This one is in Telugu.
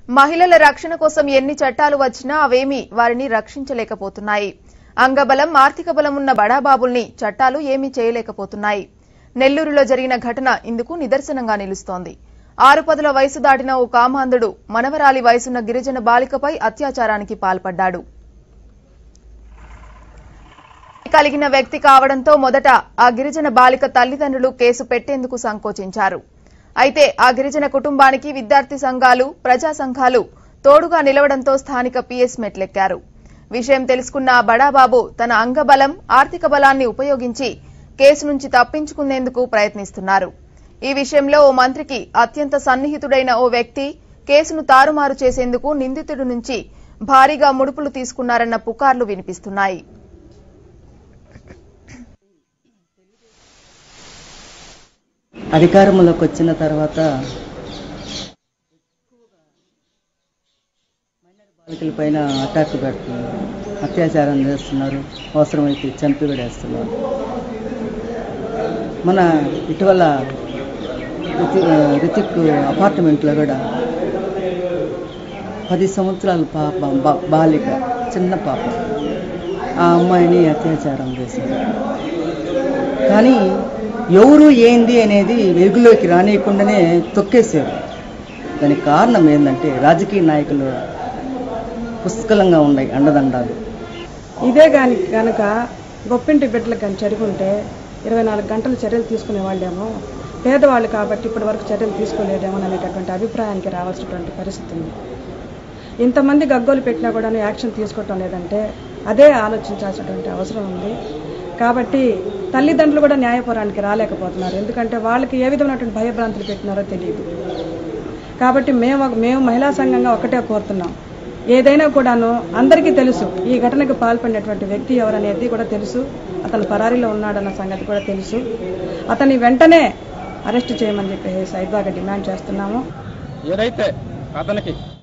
మహిళల రక్షణ కోసం ఎన్ని చట్టాలు వచ్చినా అవేమీ వారిని రక్షించలేకపోతున్నాయి అంగబలం ఆర్థిక బలం ఉన్న బడాబాబుల్ని చట్టాలు ఏమీ చేయలేకపోతున్నాయి నెల్లూరులో జరిగిన ఘటన ఇందుకు నిదర్శనంగా నిలుస్తోంది ఆరు పదుల వయసు దాటిన ఓ కామాంధుడు మనవరాలి వయసున్న గిరిజన బాలికపై అత్యాచారానికి పాల్పడ్డాడు కలిగిన వ్యక్తి కావడంతో మొదట ఆ గిరిజన బాలిక తల్లిదండ్రులు కేసు పెట్టేందుకు సంకోచించారు అయితే ఆ గిరిజన కుటుంబానికి విద్యార్థి సంఘాలు ప్రజా సంఘాలు తోడుగా నిలవడంతో స్థానిక పీఎస్ మెట్లెక్కారు విషయం తెలుసుకున్న ఆ బడాబాబు తన అంగబలం ఆర్థిక బలాన్ని ఉపయోగించి కేసు నుంచి తప్పించుకునేందుకు ప్రయత్నిస్తున్నారు ఈ విషయంలో ఓ మంత్రికి అత్యంత సన్నిహితుడైన ఓ వ్యక్తి కేసును తారుమారు చేసేందుకు నిందితుడి నుంచి భారీగా ముడుపులు తీసుకున్నారన్న పుకార్లు వినిపిస్తున్నాయి అధికారంలోకి వచ్చిన తర్వాత బాలికల పైన అటాక్ పెడుతున్నారు అత్యాచారం చేస్తున్నారు అవసరమైతే చంపి విడేస్తున్నారు మన ఇటీవల రితి రితిక్ అపార్ట్మెంట్లో కూడా పది సంవత్సరాల పాప బా- బాలిక చిన్న పాప ఆ అమ్మాయిని అత్యాచారం చేశారు కానీ ఎవరు ఏంది అనేది వెలుగులోకి రానియకుండానే తొక్కేశారు దానికి కారణం ఏంటంటే రాజకీయ నాయకులు పుష్కలంగా ఉన్నాయి అండదండాలు ఇదే కాని కనుక గొప్పింటి బిడ్డలకు కానీ చదువుకుంటే ఇరవై నాలుగు గంటలు చర్యలు తీసుకునే వాళ్ళేమో పేదవాళ్ళు కాబట్టి ఇప్పటి వరకు చర్యలు తీసుకోలేదేమో అనేటటువంటి అభిప్రాయానికి రావాల్సినటువంటి పరిస్థితి ఉంది ఇంతమంది గగ్గోలు పెట్టినా కూడా యాక్షన్ తీసుకోవటం లేదంటే అదే ఆలోచించాల్సినటువంటి అవసరం ఉంది కాబట్టి తల్లిదండ్రులు కూడా న్యాయపోరానికి రాలేకపోతున్నారు ఎందుకంటే వాళ్ళకి ఏ విధమైనటువంటి భయభ్రాంతులు పెట్టినారో తెలియదు కాబట్టి మేము మేము మహిళా సంఘంగా ఒకటే కోరుతున్నాం ఏదైనా కూడాను అందరికీ తెలుసు ఈ ఘటనకు పాల్పడినటువంటి వ్యక్తి ఎవరనేది కూడా తెలుసు అతను పరారీలో ఉన్నాడన్న సంగతి కూడా తెలుసు అతన్ని వెంటనే అరెస్ట్ చేయమని చెప్పి సైద్వాగా డిమాండ్ చేస్తున్నాము ఏదైతే అతనికి